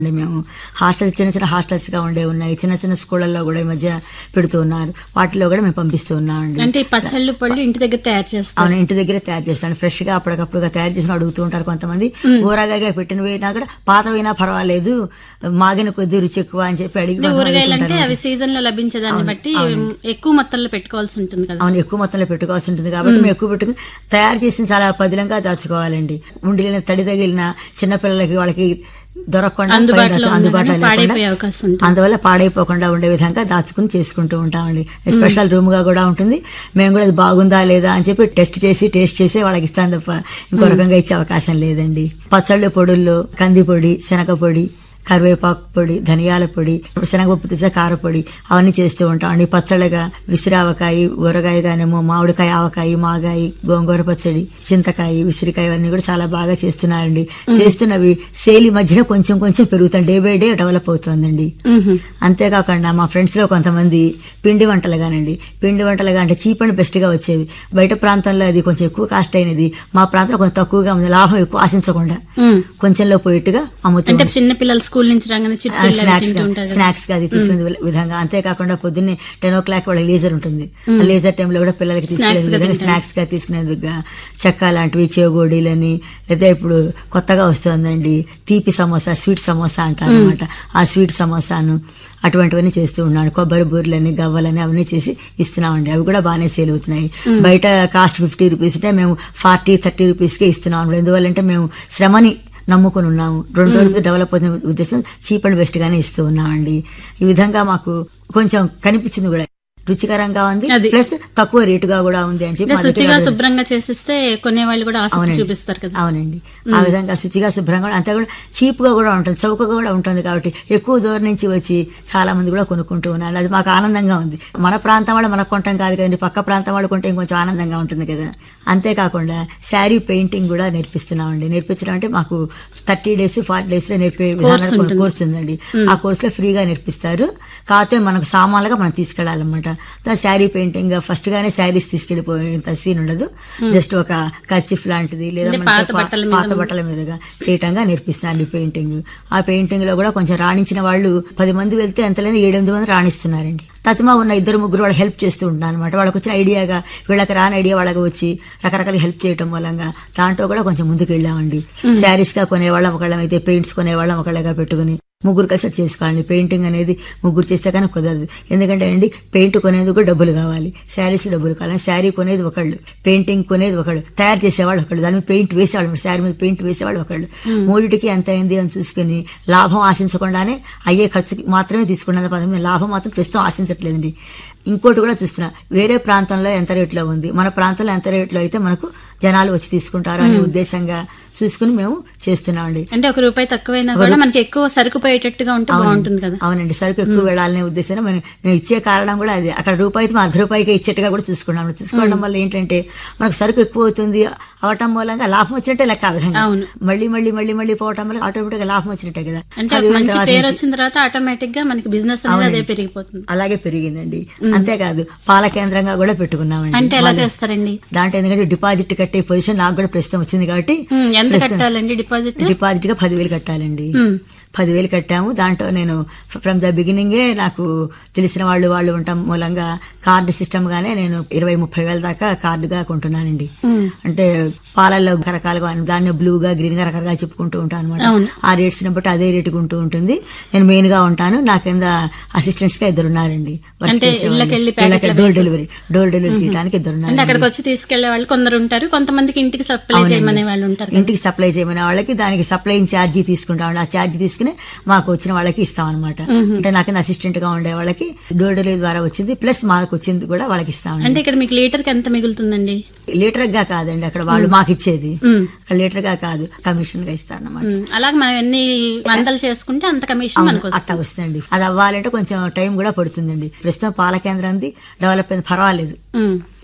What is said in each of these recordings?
అండి మేము హాస్టల్స్ చిన్న చిన్న హాస్టల్స్ గా ఉండే ఉన్నాయి చిన్న చిన్న స్కూళ్ళల్లో కూడా ఈ మధ్య పెడుతూ ఉన్నారు వాటిలో కూడా మేము పంపిస్తూ ఉన్నామండి అంటే ఈ పచ్చళ్ళు పళ్ళు ఇంటి దగ్గర తయారు చేస్తారు అవును ఇంటి దగ్గరే తయారు చేస్తాను ఫ్రెష్ గా అప్పటికప్పుడుగా తయారు చేసిన అడుగుతూ ఉంటారు కొంతమంది ఊరగాయగా పెట్టినవైనా కూడా పాతవైనా పర్వాలేదు మాగిన కొద్ది రుచి ఎక్కువ అని చెప్పి అడిగి అంటే కొంతమంది ఊరగాయలు అంటే అడుగుతుంటారు. అవి సీజన్ లో లభించేదాన్ని బట్టి ఎక్కువ మొత్తంలో పెట్టుకోవాల్సి ఉంటుంది కదా అవును ఎక్కువ మొత్తంలో పెట్టుకోవాల్సి ఉంటుంది కాబట్టి మేము ఎక్కువ పెట్టుకుని తయారు చేసిన చాలా పదిలంగా దాచుకోవాలండి ఉండిన తడి తగిలిన చిన్నపిల్లలకి వాళ్ళకి దొరకకుండా అందుబాటులో పైన దాచు- ఉండగానే అందుబాటులో లేకుండా పాడైపోయే అవకాశం ఉంటుంది అందువల్ల పాడైపోకుండా ఉండే విధంగా దాచుకుని చేసుకుంటూ ఉంటామండి స్పెషల్ రూమ్ గా కూడా ఉంటుంది మేము కూడా అది బాగుందా లేదా అని చెప్పి టెస్ట్ చేసి టేస్ట్ చేసి వాళ్ళకి ఇస్తాను తప్ప ఇంకో రకంగా ఇచ్చే అవకాశం లేదండి పచ్చళ్ళు పొడుల్లో కంది పొడి శనగ పొడి కరివేపాకు పొడి ధనియాల పొడి శనగపప్పు తీసే కారపొడి అవన్నీ చేస్తూ ఉంటాం అండి పచ్చళ్ళగా విసిరావకాయ ఊరగాయ గానేమో మామిడికాయ ఆవకాయ మాగాయ గోంగూర పచ్చడి చింతకాయ విసిరికాయ ఇవన్నీ కూడా చాలా బాగా చేస్తున్నారండి చేస్తున్నవి సేలి మధ్యన కొంచెం కొంచెం పెరుగుతాయి డే బై డే డెవలప్ అవుతుందండి మ్మ్. అంతేకాకుండా మా ఫ్రెండ్స్ లో కొంతమంది పిండి వంటలుగానండి పిండి వంటలుగా అంటే చీప్ అండ్ బెస్ట్ గా వచ్చేవి బయట ప్రాంతంలో అది కొంచెం ఎక్కువ కాస్ట్ అయినది మా ప్రాంతంలో కొంచెం తక్కువగా ఉంది లాభం ఎక్కువ ఆశించకుండా మ్మ్. కొంచెంలో పోయేట్టుగా అమ్ముతూ అంటే చిన్న పిల్లలు స్కూల్ నుంచి రాగానే చిట్టు స్నాక్స్ తింటూ ఉంటారు కదా. స్నాక్స్ గా అది తీసుకునే విధంగా అంతేకాకుండా పొద్దున్నే టెన్ ఓ క్లాక్ వాళ్ళకి లేజర్ ఉంటుంది ఆ లేజర్ టైంలో కూడా పిల్లలకి తీసుకునే Snacks గా విధంగా తింటారు. స్నాక్స్ గా తీసుకునే విధంగా చెక్క లాంటివి చేగోడీలని లేదా ఇప్పుడు కొత్తగా వస్తుందండి తీపి సమోసా స్వీట్ సమోసా అంటారు అనమాట ఆ స్వీట్ సమోసాను అటువంటివన్నీ చేస్తూ ఉన్నాను కొబ్బరి బూరెలని గవ్వలని అవన్నీ చేసి ఇస్తున్నామండి అవి కూడా బాగానే సేల్ అవుతున్నాయి బయట కాస్ట్ ఫిఫ్టీ రూపీస్ అంటే మేము ఫార్టీ థర్టీ రూపీస్కే ఇస్తున్నాం అన్నమాట. ఎందువల్లంటే మేము శ్రమని నమ్ముకుని ఉన్నాము రెండు రోజులు డెవలప్ అవుతున్న ఉద్దేశం చీప్ అండ్ బెస్ట్ గానే ఇస్తూ ఉన్నామండి ఈ విధంగా మాకు కొంచెం కనిపించింది కూడా రుచికరంగా ఉంది అది. ప్లస్ తక్కువ రేటుగా కూడా ఉంది అని చెప్పి అంటే మా దగ్గర శుచిగా శుభ్రంగా చేసిస్తే కొనేవాళ్ళు కూడా ఆసక్తి అవునండి. చూపిస్తారు కదా అవునండి ఆ విధంగా శుచిగా శుభ్రంగా కూడా అంతే కూడా చీప్ గా కూడా ఉంటుంది చౌకగా కూడా ఉంటుంది కాబట్టి ఎక్కువ దూరం నుంచి వచ్చి చాలా మంది కూడా కొనుక్కుంటూ ఉన్నారు అది మాకు ఆనందంగా ఉంది మన ప్రాంతం వాళ్ళు మనకు కొంటాం కాదు కదండి పక్క ప్రాంతం వాళ్ళు కొంటే ఇంకొంచెం ఆనందంగా ఉంటుంది కదా అంతేకాకుండా శారీ పెయింటింగ్ కూడా నేర్పిస్తున్నామండి నేర్పించడం అంటే మాకు థర్టీ డేస్ ఫార్టీ డేస్ లో నేర్పే విధానం ఉంటుంది. కోర్స్ ఉందండి ఆ కోర్స్ లో ఫ్రీగా నేర్పిస్తారు కాకపోతే మనకు సామాన్లుగా మనం తీసుకెళ్లాలన్నమాట శారీ పెయింటింగ్ ఫస్ట్ గానే శారీస్ తీసుకెళ్లిపోయేంత సీన్ ఉండదు జస్ట్ ఒక కర్చిఫ్ లాంటిది లేదా అంటే మనకి పాత పా- బట్టల మీద పాత బట్టల మీదుగా చేయటంగా నేర్పిస్తున్నారు పెయింటింగ్ ఆ పెయింటింగ్ లో కూడా కొంచెం రాణించిన వాళ్ళు పది మంది వెళ్తే ఎంతలేని ఏడెనిమిది మంది రాణిస్తున్నారండి తతిమా ఉన్న ఇద్దరు ముగ్గురు వాళ్ళు హెల్ప్ చేస్తూ ఉంటున్నారు అనమాట వాళ్ళకి వచ్చిన ఐడియాగా వీళ్ళకి రాని ఐడియా వాళ్ళకి వచ్చి రకరకాల హెల్ప్ చేయటం మూలంగా దాంట్లో కూడా కొంచెం ముందుకు వెళ్ళామండి శారీస్ గా కొనేవాళ్ళం ఒకళ్ళం అయితే పెయింట్స్ కొనేవాళ్ళం ఒకళ్ళగా పెట్టుకుని ముగ్గురు కలిసి అది చేసుకోవాలండి పెయింటింగ్ అనేది ముగ్గురు చేస్తే కానీ కుదరదు ఎందుకంటే అండి పెయింట్ కొనేందుకు డబ్బులు కావాలి శారీస్ డబ్బులు కావాలి శారీ కొనేది ఒకళ్ళు పెయింటింగ్ కొనేది ఒకళ్ళు తయారు చేసేవాళ్ళు ఒకళ్ళు దాని మీద పెయింట్ వేసేవాళ్ళు శారీ మీద పెయింట్ వేసేవాళ్ళు ఒకళ్ళు మూడిటికి ఎంత అయింది అని చూసుకుని లాభం ఆశించకుండానే అయ్యే ఖర్చుకి మాత్రమే తీసుకున్నది పదం మేము లాభం మాత్రం ప్రస్తుతం ఆశించట్లేదండి ఇంకోటి కూడా చూస్తున్నా వేరే ప్రాంతంలో ఎంత రేట్లో ఉంది మన ప్రాంతంలో ఎంత రేట్లో అయితే మనకు జనాలు వచ్చి తీసుకుంటారు అనే ఉద్దేశంగా చూసుకుని మేము చేస్తున్నామండి అంటే ఒక రూపాయి తక్కువైనా కూడా మనకి ఎక్కువ సరుకు పోయేటట్టుగా ఉంటే బాగుంటుంది కదా అవునండి సరుకు ఎక్కువ వెళ్ళాలనే ఉద్దేశంలో మనం మేము ఇచ్చే కారణం కూడా అది అక్కడ రూపాయి అయితే మనం అర్ధ రూపాయికే ఇచ్చేట్టుగా కూడా చూసుకున్నాం చూసుకోవడం వల్ల ఏంటంటే మనకు సరుకు ఎక్కువ అవుతుంది అవటం మూలంగా లాభం వచ్చినట్టే లెక్క ఆ విధంగా అవును. మళ్ళీ మళ్ళీ మళ్ళీ మళ్ళీ పోవటం వల్ల ఆటోమేటిక్ గా లాభం వచ్చినట్టే కదా అంటే అది ఒక మంచి తర్వాత పేరు నుంచి వచ్చిన తర్వాత ఆటోమేటిక్ గా మనకి బిజినెస్ అనేది అదే పెరిగిపోతుంది అలాగే పెరిగిందండి అంతేకాదు పాల కేంద్రంగా కూడా పెట్టుకున్నామండి అంటే ఎలా చేస్తారండి దాంట్లో ఎందుకంటే డిపాజిట్ కట్టే పొజిషన్ నాకు కూడా ప్రస్తుతం వచ్చింది కాబట్టి ఉమ్, ఎంత కట్టాలండి డిపాజిట్ డిపాజిట్ గా పదివేలు కట్టాలండి ఉమ్. పదివేలు కట్టాము దాంట్లో నేను ఫ్రమ్ ద బిగినింగే నాకు తెలిసిన వాళ్ళు వాళ్ళు ఉండటం మూలంగా కార్డు సిస్టమ్ గానే నేను ఇరవై ముప్పై వేల దాకా కార్డుగా కొంటున్నానండి ఉమ్. అంటే పాలల్లో రకరకాలుగా దాన్ని బ్లూగా గ్రీన్ గా రకరకాలుగా చెప్పుకుంటూ ఉంటాను అనమాట అవును. ఆ రేట్స్ ని బట్టి అదే రేటుకు ఉంటూ ఉంటుంది నేను మెయిన్ గా ఉంటాను నా కింద అసిస్టెంట్స్ గా ఇద్దరు ఉన్నారండి వర్క్ అంటే చేసేవాళ్ళు. ఇళ్ళకెళ్ళి ఇళ్ళకి ప్యాకెట్లు డోర్ డెలివరీ డోర్ డెలివరీ చేయడానికి ఇద్దరు అంటే ఉన్నారు అక్కడికి వచ్చి తీసుకెళ్లే వాళ్ళు కొందరు ఉంటారు కొంతమందికి ఇంటికి సప్లై చేయమనే వాళ్ళు ఉంటారు కదా. ఇంటికి సప్లై చేయమనే వాళ్ళకి దానికి సప్లైయింగ్ ఛార్జీ తీసుకుంటాం ఆ ఛార్జీ తీసుకుని మాకు వచ్చిన వాళ్ళకి ఇస్తాం అనమాట అంటే నాకు అసిస్టెంట్ గా ఉండే వాళ్ళకి డోర్ డెలివరీ ద్వారా వచ్చింది ప్లస్ మాకు వచ్చింది కూడా వాళ్ళకి ఇస్తామండి అంటే ఇక్కడ మీకు లీటర్ కి ఎంత మిగులుతుందండి లీటర్ గా కాదండి అక్కడ వాళ్ళు మాకు ఇచ్చేది ఉమ్. అక్కడ లీటర్ గా కాదు కమిషన్ గా ఇస్తారన్నమాట ఉమ్, అలాగే మనం ఎన్ని వందలు చేసుకుంటే అంత కమిషన్ మనకు వస్తుంది అట్లా వస్తుందండి అది అవ్వాలంటే కొంచెం టైం కూడా పడుతుందండి ప్రస్తుతం పాల కేంద్రం డెవలప్ అయింది పర్వాలేదు ఉమ్.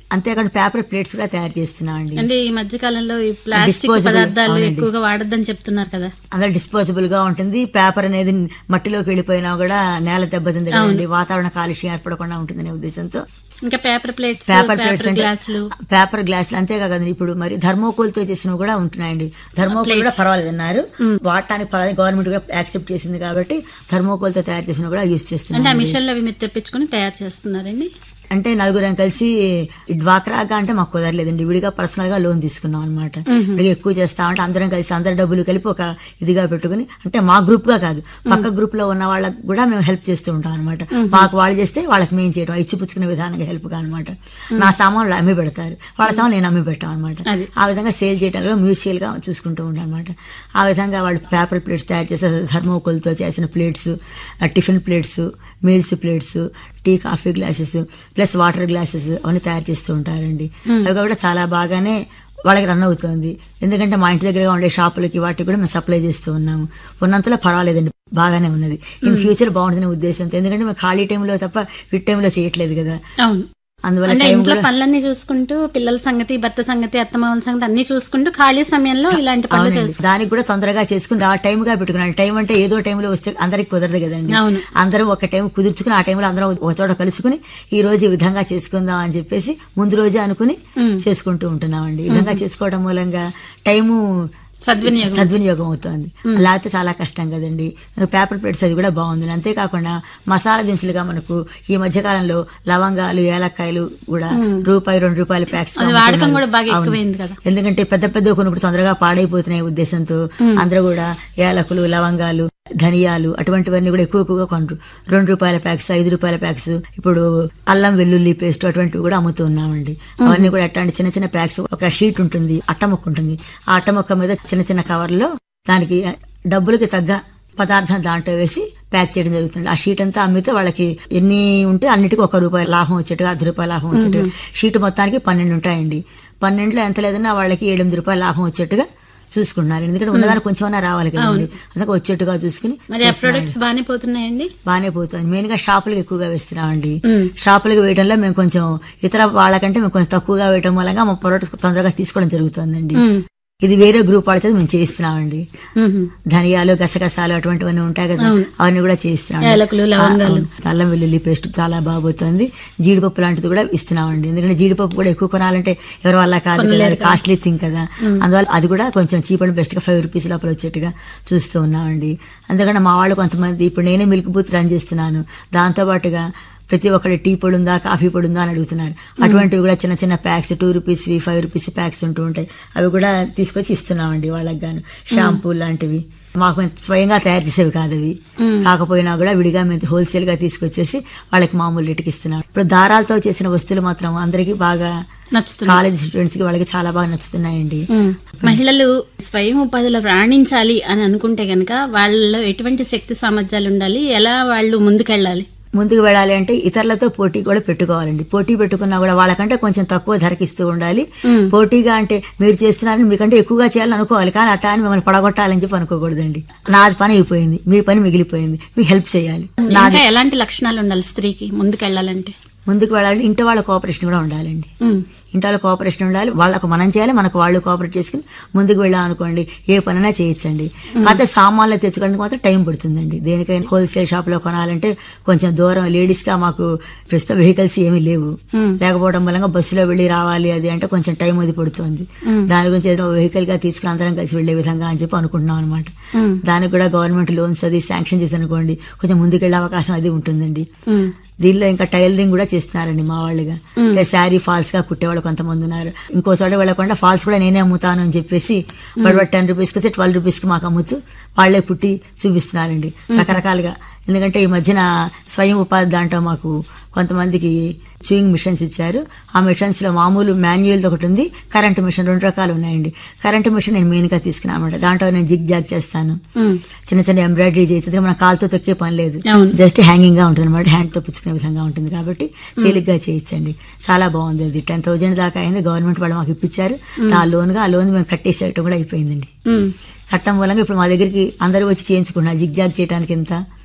అంతేకాకుండా పేపర్ ప్లేట్స్ కూడా తయారు చేస్తున్నాం అండి అంటే ఈ మధ్య కాలంలో ఈ ప్లాస్టిక్ Disposable, పదార్థాలు అవునండి. ఎక్కువగా వాడొద్దని చెప్తున్నారు కదా అందులో డిస్పోజబుల్ గా ఉంటుంది పేపర్ అనేది మట్టిలోకి వెళ్ళిపోయినా కూడా నేల దెబ్బతింది కదండి వాతావరణ కాలుష్యం ఏర్పడకుండా ఉంటుందనే ఉద్దేశంతో ఇంకా paper plates paper plates paper అంటే గ్లాసులు పేపర్ గ్లాసులు అంతేకాదండి ఇప్పుడు మరి ధర్మోకోల్ తో చేసినవి కూడా ఉంటున్నాయండి ధర్మోకోల్ కూడా పర్వాలేదు అన్నారు వాడటానికి పర్వాలేదు గవర్నమెంట్ కూడా యాక్సెప్ట్ చేసింది కాబట్టి ధర్మోకోల్ తో తయారు చేసినవి కూడా యూజ్ అంటే చేస్తున్నాం ఆ మిషన్లు అవి మీరు తెప్పించుకుని తయారు చేస్తున్నారండి అంటే నలుగురం కలిసి ఈ డ్వాక్రాగా అంటే మాకు కుదరలేదండి విడిగా పర్సనల్ గా లోన్ తీసుకున్నాం అనమాట విడిగా ఎక్కువ చేస్తా అంటే అందరం కలిసి అందరి డబ్బులు కలిపి ఒక ఇదిగా పెట్టుకుని అంటే మా గ్రూప్ గా కాదు పక్క గ్రూప్ లో ఉన్న వాళ్ళకి కూడా మేము హెల్ప్ చేస్తూ ఉంటాం అనమాట మాకు వాళ్ళు చేస్తే వాళ్ళకి మేము చేయడం ఇచ్చి పుచ్చుకునే విధానంగా హెల్ప్ గా అనమాట నా సామాన్లు అమ్మి పెడతారు వాళ్ళ సామాన్లు నేను అమ్మి పెట్టాం అనమాట అది. ఆ విధంగా సేల్ చేయడానికి మ్యూచువల్ గా చూసుకుంటూ ఉంటాం అనమాట ఆ విధంగా వాళ్ళు పేపర్ ప్లేట్స్ తయారు చేసే థర్మోకోల్తో చేసిన plates tiffin plates meals plates tea coffee glasses plus water glasses అవన్నీ తయారు చేస్తూ ఉంటారండి అవి కూడా చాలా బాగానే వాళ్ళకి రన్ అవుతుంది ఎందుకంటే మా ఇంటి దగ్గరగా ఉండే షాపులకి వాటికి కూడా మేము సప్లై చేస్తూ ఉన్నాము ఉన్నంతలో పర్వాలేదండి బాగానే ఉన్నది ఇన్ ఫ్యూచర్ బాగుంటుందనే ఉద్దేశంతో ఎందుకంటే మేము ఖాళీ టైంలో తప్ప ఫిట్ టైంలో చేయట్లేదు కదా అవును అందువల్ల అంటే టైం ఇంట్లో కూడా పనులన్నీ చూసుకుంటూ పిల్లల సంగతి భర్త సంగతి అత్తమామల సంగతి అన్ని చూసుకుంటూ ఖాళీ సమయంలో ఇలాంటి పనులు అవునండి. చేస్తాం దానికి కూడా తొందరగా చేసుకుని ఆ టైం గా పెట్టుకున్నాను టైం అంటే ఏదో టైంలో వస్తే అందరికి కుదరదు కదండి అవును. అందరం ఒక టైం కుదుర్చుకుని ఆ టైంలో అందరం ఒక చోట కలుసుకుని ఈ రోజు ఈ విధంగా చేసుకుందాం అని చెప్పేసి ముందు రోజే అనుకుని చేసుకుంటూ ఉంటున్నామండి ఈ విధంగా చేసుకోవడం మూలంగా టైము సద్వినియోగం సద్వినియోగం అవుతుంది లేకపోతే చాలా కష్టం కదండి పేపర్ ప్లేట్స్ అది కూడా బాగుంది అంతేకాకుండా మసాలా దినుసులుగా మనకు ఈ మధ్య కాలంలో లవంగాలు ఏలక్కాయలు కూడా రూపాయి రెండు రూపాయల ప్యాక్స్ అది వాడకం కూడా బాగా ఎక్కువైంది కదా ఎందుకంటే పెద్ద పెద్ద కొనుక్కుడు తొందరగా పాడైపోతున్నాయి ఉద్దేశంతో అందరూ కూడా యాలకులు లవంగాలు ధనియాలు అటువంటివన్నీ కూడా ఎక్కువ ఎక్కువగా కొనరు రెండు రూపాయల ప్యాక్స్ ఐదు రూపాయల ప్యాక్స్ ఇప్పుడు అల్లం వెల్లుల్లి పేస్ట్ అటువంటివి కూడా అమ్ముతూ ఉన్నామండి అవన్నీ కూడా అట్లాంటి చిన్న చిన్న ప్యాక్స్ ఒక షీట్ ఉంటుంది అట్ట మొక్క ఉంటుంది ఆ అట్ట మొక్క మీద చిన్న చిన్న కవర్లో దానికి డబ్బులకి తగ్గ పదార్థం దాంట్లో వేసి ప్యాక్ చేయడం జరుగుతుంది ఆ షీట్ అంతా అమ్మితే వాళ్ళకి ఎన్ని ఉంటే అన్నిటికీ ఒక రూపాయి లాభం వచ్చేట్టుగా అర్ధ రూపాయల లాభం వచ్చేట్టుగా షీట్ మొత్తానికి పన్నెండు ఉంటాయండి పన్నెండులో ఎంత లేదన్నా వాళ్ళకి ఎనిమిది రూపాయల లాభం వచ్చేట్టుగా చూసుకుంటున్నారు ఎందుకంటే ఉన్నదానికి కొంచెమన్నా రావాలి కదండి అందుకే వచ్చేట్టుగా చూసుకుని మరి ఆ ప్రొడక్ట్స్ బాగానే పోతున్నాయండి బాగానే పోతుంది మెయిన్ గా షాపులకు ఎక్కువగా వేస్తున్నామండి మ్మ్. షాపులకు వేయడంలో మేము కొంచెం ఇతర వాళ్ళకంటే మేము కొంచెం తక్కువగా వేయడం మూలంగా మా ప్రొడక్ట్ తొందరగా తీసుకోవడం జరుగుతుందండి ఉమ్. ఇది వేరే గ్రూప్ వాళ్ళతో మేము చేయిస్తున్నామండి ఉహు. ధనియాలు గసగసాలు అటువంటివన్నీ ఉంటాయి కదా అవన్నీ కూడా చేయిస్తున్నాం యాలకులు, లవంగాలు. అల్లం వెల్లుల్లి పేస్ట్ చాలా బాగుపోతుంది జీడిపప్పు లాంటిది కూడా ఇస్తున్నామండి ఎందుకంటే జీడిపప్పు కూడా ఎక్కువ కొనాలంటే ఎవరి వల్ల కాదు కదా అది కాస్ట్లీ థింగ్ కదా అందువల్ల అది కూడా కొంచెం చీప్ అండ్ బెస్ట్ గా ఫైవ్ రూపీస్ లోపల వచ్చేట్టుగా చూస్తూ ఉన్నామండి అందుకని మా వాళ్ళు కొంతమంది ఇప్పుడు నేనే మిల్క్ బూత్ రన్ చేస్తున్నాను దాంతో పాటుగా ప్రతి ఒక్కళ్ళు టీ పొడి ఉందా కాఫీ పొడి ఉందా అని అడుగుతున్నారు అటువంటివి కూడా చిన్న చిన్న packs two rupees five rupees packs ఉంటూ ఉంటాయి అవి కూడా తీసుకొచ్చి ఇస్తున్నామండి వాళ్ళకి గాను షాంపూ లాంటివి మాకు మేము స్వయంగా తయారు చేసేవి కాదు అవి కాకపోయినా కూడా విడిగా మేము హోల్సేల్ గా తీసుకొచ్చేసి వాళ్ళకి మామూలు రేటుకి ఇస్తున్నాం ఇప్పుడు దారాలతో చేసిన వస్తువులు మాత్రం అందరికీ బాగా నచ్చుతుంది కాలేజ్ స్టూడెంట్స్ కి వాళ్ళకి చాలా బాగా నచ్చుతున్నాయండి ఉమ్. మహిళలు స్వయం ఉపాధిలో రాణించాలి అని అనుకుంటే గనక వాళ్ళలో ఎటువంటి శక్తి సామర్థ్యాలు ఉండాలి ఎలా వాళ్ళు ముందుకెళ్ళాలి ముందుకు వెళ్ళాలి అంటే ఇతరులతో పోటీ కూడా పెట్టుకోవాలండి పోటీ పెట్టుకున్నా కూడా వాళ్ళకంటే కొంచెం తక్కువ ధరకి ఇస్తూ ఉండాలి పోటీగా అంటే మీరు చేస్తున్నారని మీకంటే ఎక్కువగా చేయాలని అనుకోవాలి కానీ అట్టా అని మిమ్మల్ని పడగొట్టాలని చెప్పి అనుకోకూడదండి నాది పని అయిపోయింది మీ పని మిగిలిపోయింది మీకు హెల్ప్ చేయాలి ఇంకా ఎలాంటి లక్షణాలు ఉండాలి స్త్రీకి ముందుకెళ్ళాలంటే ముందుకు వెళ్ళాలి ఇంటి వాళ్ళ కోఆపరేషన్ కూడా ఉండాలండి ఉమ్. ఇంటి వాళ్ళ కోఆపరేషన్ ఉండాలి వాళ్ళకు మనం చేయాలి మనకు వాళ్ళు కోఆపరేట్ చేసుకుని ముందుకు వెళ్ళాం అనుకోండి ఏ పనైనా చేయొచ్చండి కాకపోతే సామాన్లు తెచ్చుకోవడానికి మాత్రం టైం పడుతుందండి దేనికైనా హోల్సేల్ షాప్ లో కొనాలంటే కొంచెం దూరం లేడీస్ గా మాకు ప్రస్తుతం వెహికల్స్ ఏమీ లేవు లేకపోవడం వల్ల బస్సులో వెళ్ళి రావాలి అది అంటే కొంచెం టైం అది పడుతుంది దాని గురించి ఏదైనా వెహికల్ గా తీసుకుని అందరం కలిసి వెళ్లే విధంగా అని చెప్పి అనుకుంటున్నాం అనమాట దానికి కూడా గవర్నమెంట్ లోన్స్ అది శాంక్షన్ చేసి అనుకోండి కొంచెం ముందుకెళ్లే అవకాశం అది ఉంటుందండి ఉమ్. దీనిలో ఇంకా టైలరింగ్ కూడా చేస్తున్నారండి మా వాళ్ళుగా అంటే శారీ ఫాల్స్ గా కుట్టేవాళ్ళు కొంతమంది ఉన్నారు ఇంకో చోట వెళ్ళకుండా ఫాల్స్ కూడా నేనే అమ్ముతాను అని చెప్పేసి వాడు టెన్ రూపీస్ కి ట్వెల్వ్ రూపీస్ కి మాకు అమ్ముతూ వాళ్ళే కుట్టి చూపిస్తున్నారండి రకరకాలుగా ఎందుకంటే ఈ మధ్యన స్వయం ఉపాధి దాంట్లో మాకు కొంతమందికి చూయింగ్ మిషన్స్ ఇచ్చారు ఆ మిషన్స్ లో మామూలు మాన్యువల్ ఒకటి ఉంది కరెంట్ మిషన్ రెండు రకాలు ఉన్నాయండి కరెంట్ మిషన్ నేను మెయిన్ గా తీసుకున్నాను దాంట్లో నేను జిగ్ జాగ్ చేస్తాను ఉమ్. చిన్న చిన్న ఎంబ్రాయిడరీ చేస్తుంది మన కాలుతో తొక్కే పని లేదు అవును. జస్ట్ హ్యాంగింగ్ గా ఉంటుంది అనమాట హ్యాండ్ తో పుచ్చుకునే విధంగా ఉంటుంది కాబట్టి తేలిగ్గా చేయొచ్చండి చాలా బాగుంది అది టెన్ థౌజండ్ దాకా అయింది గవర్నమెంట్ వాళ్ళు మాకు ఇప్పించారు ఆ లోన్ గా ఆ లోన్ మేము కట్టేసేయటం కూడా అయిపోయిందండి ఉమ్. కట్టడం వల్ల ఇప్పుడు మా దగ్గరికి అందరూ వచ్చి చేయించుకున్నారు జిగ్ జాగ్ చేయడానికి ఎంత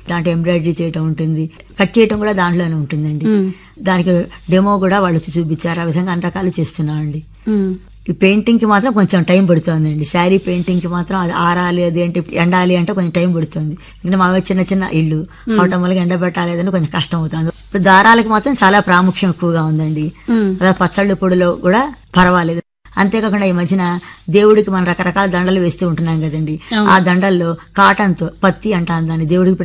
దాంట్లో ఎంబ్రాయిడరీ చేయటం ఉంటుంది కట్ చేయటం కూడా దాంట్లోనే ఉంటుందండి మ్మ్. దానికి డెమో కూడా వాళ్ళు వచ్చి చూపించారు ఆ విధంగా అన్ని రకాలు చేస్తున్నామండి మ్మ్. ఈ పెయింటింగ్ కి మాత్రం కొంచెం టైం పడుతుందండి శారీ పెయింటింగ్ కి మాత్రం అది ఆరాలి అది అంటే ఎండాలి అంటే కొంచెం టైం పడుతుంది ఎందుకంటే మావి చిన్న చిన్న ఇల్లు అవటం వల్ల ఎండబెట్టాలి అదని కొంచెం కష్టం అవుతుంది ఇప్పుడు దారాలకు మాత్రం చాలా ప్రాముఖ్యం ఎక్కువగా ఉందండి మ్మ్. అలా పచ్చళ్ళు పొడిలో కూడా పర్వాలేదు అంతేకాకుండా ఈ మధ్యన దేవుడికి మనం రకరకాల దండలు వేస్తూ ఉంటున్నాం కదండి అవును. ఆ దండల్లో కాటన్ తో పత్తి అంటాం దాన్ని దేవుడికి